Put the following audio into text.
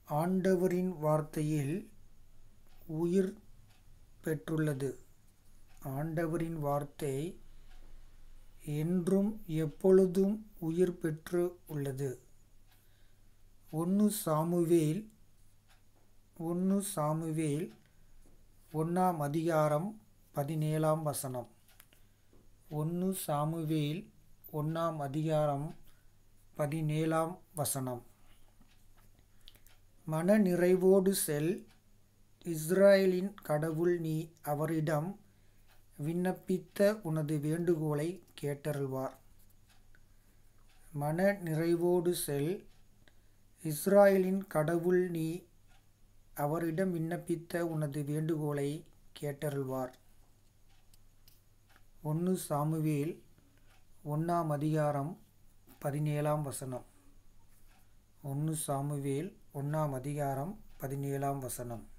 ஆண்டவரின் வார்த்தையில் உயிர் பெற்றுள்ளது ஆண்டவரின் வார்த்தை என்றும் எப்பொழுதும் உயிர் பெற்று உள்ளது ஒன்று சாமுவேல் ஒன்று சாமுவேல் ஒன்றாம் அதிகாரம் பதினேழாம் வசனம் ஒன்று சாமுவேல் ஒன்றாம் அதிகாரம் பதினேழாம் வசனம் மனநிறைவோடு செல் இஸ்ராயேலின் கடவுள் நீ அவரிடம் விண்ணப்பித்த உனது வேண்டுகோளை கேட்டருள்வார் மன நிறைவோடு செல் இஸ்ராயேலின் கடவுள் நீ அவரிடம் விண்ணப்பித்த உனது வேண்டுகோளை கேட்டருள்வார் ஒன்று சாமுவேல் ஒன்றாம் அதிகாரம் பதினேழாம் வசனம் ஒன்று சாமுவேல் ஒன்றாம் அதிகாரம் பதினேழாம் வசனம்